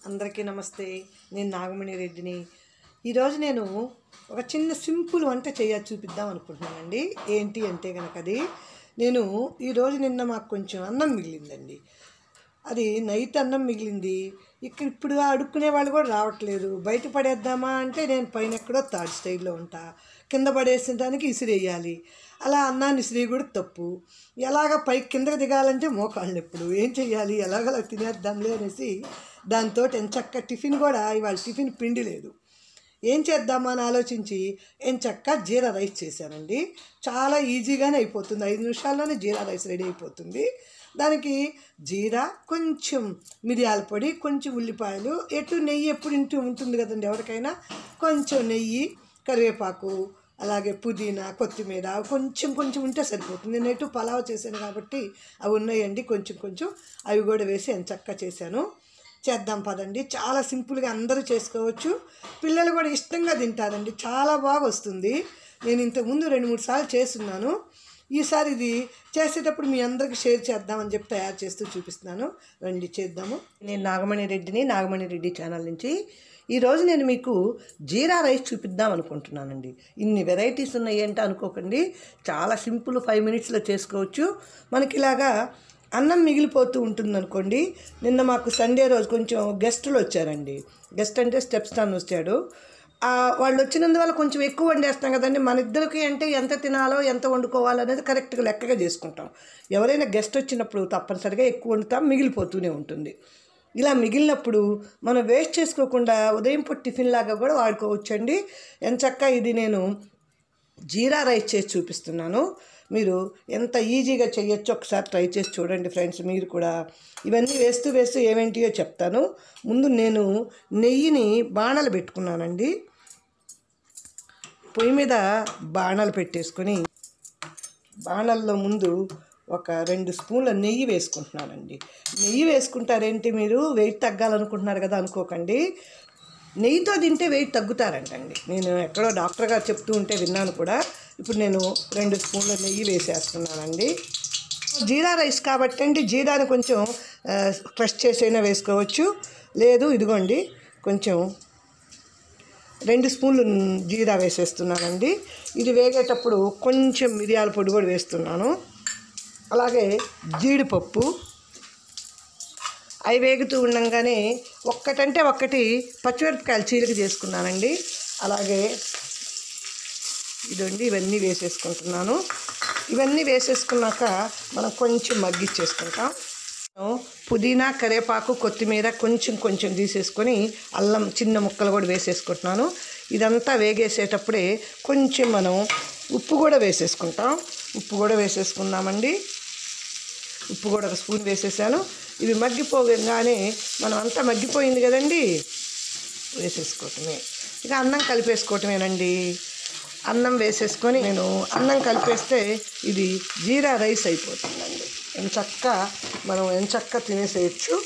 అందరికీ నమస్తే నేను నాగమణి రెడ్డిని ఈరోజు నేను ఒక చిన్న సింపుల్ వంట చేయ చూపిద్దాం అనుకుంటున్నానండి ఏంటి అంటే కనుక అది నేను ఈరోజు నిన్న మాకు కొంచెం అన్నం మిగిలిందండి అది నైట్ అన్నం మిగిలింది ఇక్కడ ఇప్పుడు అడుక్కునే వాళ్ళు కూడా రావట్లేదు బయట పడేద్దామా అంటే నేను పైన ఎక్కడో థర్డ్ స్టైల్లో ఉంటా కింద పడేసడానికి ఇసిరేయాలి అలా అన్నాన్ని ఇసిరే కూడా తప్పు ఎలాగ పై కిందకి దిగాలంటే మోకాళ్ళు ఎప్పుడు ఏం చెయ్యాలి ఎలాగలా తినేద్దాంలే అనేసి దాంతో ఎంచక్క టిఫిన్ కూడా ఇవాళ టిఫిన్ పిండి లేదు ఏం చేద్దామా అని ఆలోచించి ఎంచక్క జీరా రైస్ చేశానండి చాలా ఈజీగానే అయిపోతుంది ఐదు నిమిషాల్లోనే జీరా రైస్ రెడీ అయిపోతుంది దానికి జీరా కొంచెం మిరియాల పొడి కొంచెం ఉల్లిపాయలు ఎటు నెయ్యి ఎప్పుడు ఇంటూ ఉంటుంది కదండి ఎవరికైనా కొంచెం నెయ్యి కరివేపాకు అలాగే పుదీనా కొత్తిమీర కొంచెం కొంచెం ఉంటే సరిపోతుంది నేను ఎటు పలావ్ చేశాను కాబట్టి అవి ఉన్నాయండి కొంచెం కొంచెం అవి కూడా వేసి ఎంచక్క చేశాను చేద్దాం పదండి చాలా సింపుల్గా అందరూ చేసుకోవచ్చు పిల్లలు కూడా ఇష్టంగా తింటారండి చాలా బాగా వస్తుంది నేను ఇంతకుముందు రెండు మూడు సార్లు చేస్తున్నాను ఈసారి ఇది చేసేటప్పుడు మీ అందరికి షేర్ చేద్దామని చెప్పి తయారు చేస్తూ చూపిస్తున్నాను రండి చేద్దాము నేను నాగమణి రెడ్డిని నాగమణి రెడ్డి ఛానల్ నుంచి ఈరోజు నేను మీకు జీరా రైస్ చూపిద్దాం అనుకుంటున్నానండి ఇన్ని వెరైటీస్ ఉన్నాయి ఏంటో అనుకోకండి చాలా సింపుల్ ఫైవ్ మినిట్స్లో చేసుకోవచ్చు మనకి ఇలాగా అన్నం మిగిలిపోతూ ఉంటుంది అనుకోండి నిన్న మాకు సండే రోజు కొంచెం గెస్టులు వచ్చారండి గెస్ట్ అంటే స్టెప్స్ తాను వచ్చాడు ఆ, వాళ్ళు వచ్చినందువల్ల కొంచెం ఎక్కువ వండేస్తాం కదండి మన ఇద్దరికి అంటే ఎంత తినాలో ఎంత వండుకోవాలో అనేది కరెక్ట్గా లెక్కగా చేసుకుంటాం ఎవరైనా గెస్ట్ వచ్చినప్పుడు తప్పనిసరిగా ఎక్కువ వండుతాం మిగిలిపోతూనే ఉంటుంది ఇలా మిగిలినప్పుడు మనం వేస్ట్ చేసుకోకుండా ఉదయం పూట టిఫిన్ లాగా కూడా వాడుకోవచ్చండి ఎంచక్క ఇది నేను జీరా రైస్ చేసి చూపిస్తున్నాను మీరు ఎంత ఈజీగా చేయొచ్చు ఒకసారి ట్రై చేసి చూడండి ఫ్రెండ్స్ మీరు కూడా ఇవన్నీ వేస్తూ వేస్తూ ఏమేంటియో చెప్తాను ముందు నేను నెయ్యిని బాణలు పెట్టుకున్నానండి పొయ్యి మీద బాణలు పెట్టేసుకొని బాణల్లో ముందు ఒక రెండు స్పూన్ల నెయ్యి వేసుకుంటున్నానండి నెయ్యి వేసుకుంటారేంటి మీరు వెయిట్ తగ్గాలనుకుంటున్నారు కదా అనుకోకండి నెయ్యితో తింటే వెయిట్ తగ్గుతారంటండి నేను ఎక్కడో డాక్టర్ గారు చెప్తూ ఉంటే విన్నాను కూడా ఇప్పుడు నేను రెండు స్పూన్ల నెయ్యి వేసేస్తున్నానండి జీరా రైస్ కాబట్టి అండి జీరాని కొంచెం ఆ, క్రష్ చేసైనా వేసుకోవచ్చు లేదు ఇదిగోండి కొంచెం రెండు స్పూన్లు జీరా వేసేస్తున్నానండి ఇది వేగేటప్పుడు కొంచెం మిరియాల పొడి కూడా వేస్తున్నాను అలాగే జీడిపప్పు అవి వేగుతూ ఉండగానే ఒక్కటంటే ఒక్కటి పచ్చిమిరపకాయలు చీలిక చేసుకున్నానండి అలాగే ఇదండి ఇవన్నీ వేసేసుకుంటున్నాను ఇవన్నీ వేసేసుకున్నాక మనం కొంచెం మగ్గిచ్చేసుకుంటాం పుదీనా కరివేపాకు కొత్తిమీర కొంచెం కొంచెం తీసేసుకొని అల్లం చిన్న ముక్కలు కూడా వేసేసుకుంటున్నాను ఇదంతా వేగేసేటప్పుడే కొంచెం మనం ఉప్పు కూడా వేసేసుకుంటాం ఉప్పు కూడా వేసేసుకుందామండి ఉప్పు కూడా ఒక స్పూన్ వేసేసాను ఇవి మగ్గిపోగానే మనం అంతా మగ్గిపోయింది కదండి వేసేసుకోవటమే ఇక అన్నం కలిపేసుకోవటమేనండి అన్నం వేసేసుకొని నేను అన్నం కలిపేస్తే ఇది జీరా రైస్ అయిపోతుందండి ఎంచక్క మనం ఎంచక్క తినేసేయచ్చు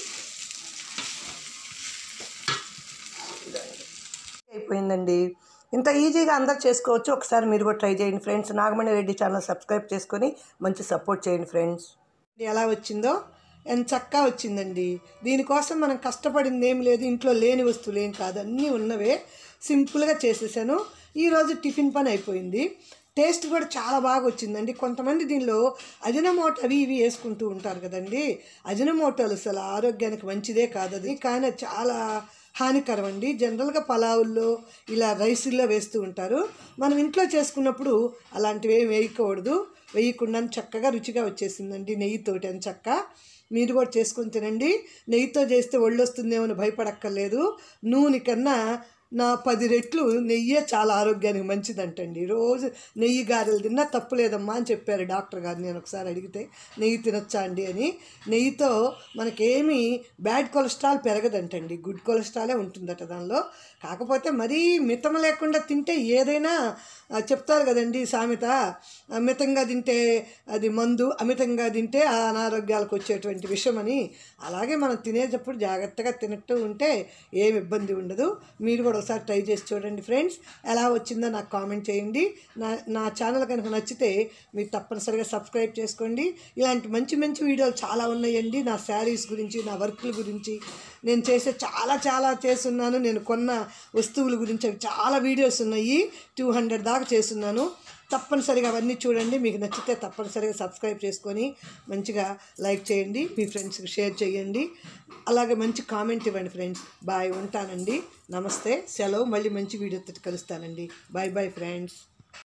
ఇదండి. అయిపోయిందండి ఇంత ఈజీగా అందరు చేసుకోవచ్చు ఒకసారి మీరు కూడా ట్రై చేయండి friends Nagamani Reddy channel subscribe చేసుకొని మంచి సపోర్ట్ చేయండి ఫ్రెండ్స్ ఎలా వచ్చిందో ఎంత చక్కగా వచ్చిందండి దీనికోసం మనం కష్టపడింది ఏం లేదు ఇంట్లో లేని వస్తువులు ఏం కాదు అన్నీ ఉన్నవే సింపుల్గా చేసేసాను ఈరోజు టిఫిన్ పని అయిపోయింది టేస్ట్ కూడా చాలా బాగా వచ్చిందండి కొంతమంది దీనిలో అజినమోటో అవి ఇవి వేసుకుంటూ ఉంటారు కదండి అజినమోటోలు అసలు ఆరోగ్యానికి మంచిదే కాదు అది కానీ అది చాలా హానికరం అండి జనరల్గా పలావుల్లో ఇలా రైసుల్లో వేస్తూ ఉంటారు మనం ఇంట్లో చేసుకున్నప్పుడు అలాంటివి ఏమి వేయకూడదు వేయకుండా చక్కగా రుచిగా వచ్చేసిందండి నెయ్యితోటి అని చక్క మీరు కూడా చేసుకొని తినండి నెయ్యితో చేస్తే ఒళ్ళు వస్తుందేమో అని భయపడక్కర్లేదు నూనె కన్నా నా పది రెట్లు నెయ్యే చాలా ఆరోగ్యానికి మంచిదంటండి రోజు నెయ్యి గారెలు తిన్నా తప్పులేదమ్మా అని చెప్పారు డాక్టర్ గారు నేను ఒకసారి అడిగితే నెయ్యి తినొచ్చా అండి అని నెయ్యితో మనకేమీ బ్యాడ్ కొలెస్ట్రాల్ పెరగదంటండి గుడ్ కొలెస్ట్రాలే ఉంటుందట దానిలో కాకపోతే మరీ మితం లేకుండా తింటే ఏదైనా ఆ, చెప్తారు కదండి సామెత ఆ, మితంగా తింటే అది మందు అమితంగా తింటే ఆ అనారోగ్యాలకు వచ్చేటువంటి విషమని అలాగే మనం తినేటప్పుడు జాగ్రత్తగా తినట్టు ఉంటే ఏమి ఇబ్బంది ఉండదు మీరు కూడా కూడా ఒకసారి ట్రై చేసి చూడండి ఫ్రెండ్స్ ఎలా వచ్చిందో నాకు కామెంట్ చేయండి నా నా ఛానల్ కనుక నచ్చితే మీరు తప్పనిసరిగా సబ్స్క్రైబ్ చేసుకోండి ఇలాంటి మంచి మంచి వీడియోలు చాలా ఉన్నాయండి నా శారీస్ గురించి నా వర్క్ల గురించి నేను చేసే చాలా చాలా చేస్తున్నాను నేను కొన్న వస్తువుల గురించి అవి చాలా వీడియోస్ ఉన్నాయి టూ హండ్రెడ్ దాకా చేస్తున్నాను తప్పనిసరిగా అవన్నీ చూడండి మీకు నచ్చితే తప్పనిసరిగా సబ్స్క్రైబ్ చేసుకొని మంచిగా లైక్ చేయండి మీ ఫ్రెండ్స్కి షేర్ చేయండి అలాగే మంచి కామెంట్ ఇవ్వండి ఫ్రెండ్స్ బాయ్ ఉంటానండి నమస్తే సెలవు మళ్ళీ మంచి వీడియోతో కలుస్తానండి బాయ్ బాయ్ ఫ్రెండ్స్